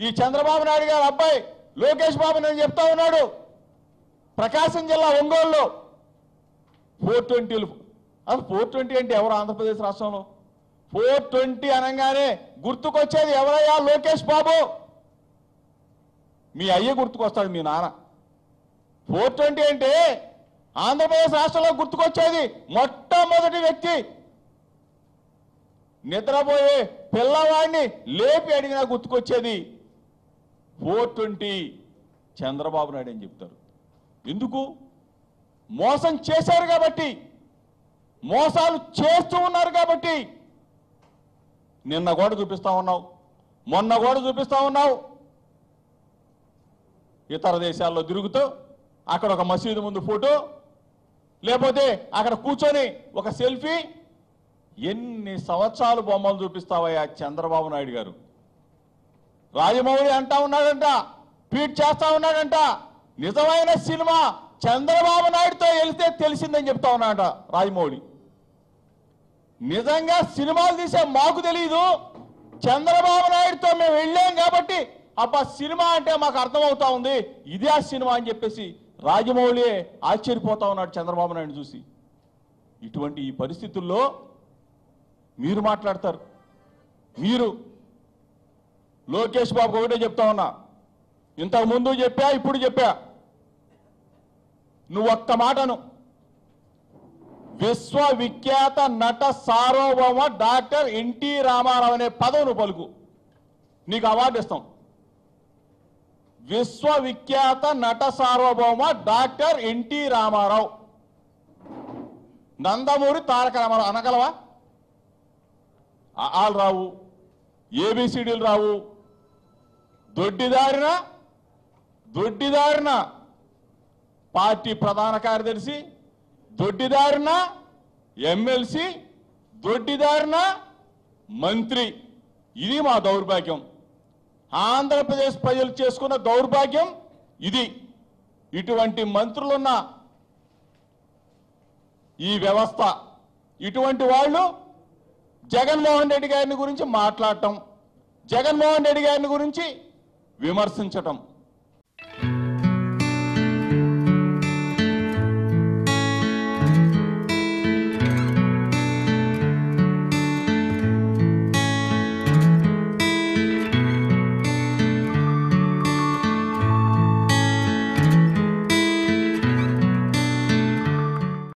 ఈ చంద్రబాబు నాయుడు గారు అబ్బాయి లోకేష్ బాబు నేను చెప్తా ఉన్నాడు ప్రకాశం జిల్లా ఒంగోలులో ఫోర్ ట్వంటీలు అసలు ఫోర్ ట్వంటీ అంటే ఎవరు ఆంధ్రప్రదేశ్ రాష్ట్రంలో ఫోర్ ట్వంటీ అనగానే గుర్తుకొచ్చేది ఎవరయ్యా లోకేష్ బాబు మీ అయ్య గుర్తుకొస్తాడు మీ నాన్న ఫోర్ ట్వంటీ అంటే ఆంధ్రప్రదేశ్ రాష్ట్రంలో గుర్తుకొచ్చేది మొట్టమొదటి వ్యక్తి నిద్రపోయే పిల్లవాడిని లేపి అడిగినా గుర్తుకొచ్చేది ఫోర్ ట్వంటీ చంద్రబాబు నాయుడు అని చెప్తారు ఎందుకు మోసం చేశారు కాబట్టి మోసాలు చేస్తూ ఉన్నారు కాబట్టి నిన్న కూడా చూపిస్తా ఉన్నావు మొన్న కూడా చూపిస్తా ఉన్నావు ఇతర దేశాల్లో తిరుగుతూ అక్కడ ఒక మసీదు ముందు ఫోటో లేకపోతే అక్కడ కూర్చొని ఒక సెల్ఫీ ఎన్ని సంవత్సరాలు బొమ్మలు చూపిస్తావయ్యా చంద్రబాబు నాయుడు గారు రాజమౌళి అంటా ఉన్నాడంట ట్వీట్ చేస్తా ఉన్నాడంట నిజమైన సినిమా చంద్రబాబు నాయుడుతో వెళ్తే తెలిసిందని చెప్తా ఉన్నాడట రాజమౌళి నిజంగా సినిమాలు తీసే మాకు తెలియదు చంద్రబాబు నాయుడుతో మేము వెళ్ళాం కాబట్టి అబ్బా సినిమా అంటే మాకు అర్థమవుతా ఉంది ఇదే ఆ సినిమా అని చెప్పేసి రాజమౌళి ఆశ్చర్యపోతా ఉన్నాడు చంద్రబాబు నాయుడు చూసి ఇటువంటి ఈ పరిస్థితుల్లో మీరు మాట్లాడతారు మీరు లోకేష్ బాబు ఒకటే చెప్తా ఉన్నా ఇంతకు ముందు చెప్పా ఇప్పుడు చెప్పా నువ్వు ఒక్క మాటను విశ్వవిఖ్యాత నట సార్వభౌమ డాక్టర్ ఎన్టీ రామారావు అనే పదవును పలుకు నీకు అవార్డు ఇస్తాం విశ్వవిఖ్యాత నట సార్వభౌమ డాక్టర్ ఎన్టీ రామారావు నందమూరి తారక రామారావు అనగలవా ఆలు రావు ఏబిసిడీలు రావు దొడ్డిదారిన దొడ్డిదారిన పార్టీ ప్రధాన కార్యదర్శి దొడ్డిదారిన ఎమ్మెల్సీ దొడ్డిదారిన మంత్రి ఇది మా దౌర్భాగ్యం ఆంధ్రప్రదేశ్ ప్రజలు చేసుకున్న దౌర్భాగ్యం ఇది ఇటువంటి మంత్రులున్న ఈ వ్యవస్థ ఇటువంటి వాళ్ళు జగన్మోహన్ రెడ్డి గారిని గురించి మాట్లాడటం జగన్మోహన్ రెడ్డి గారిని గురించి విమర్శించటం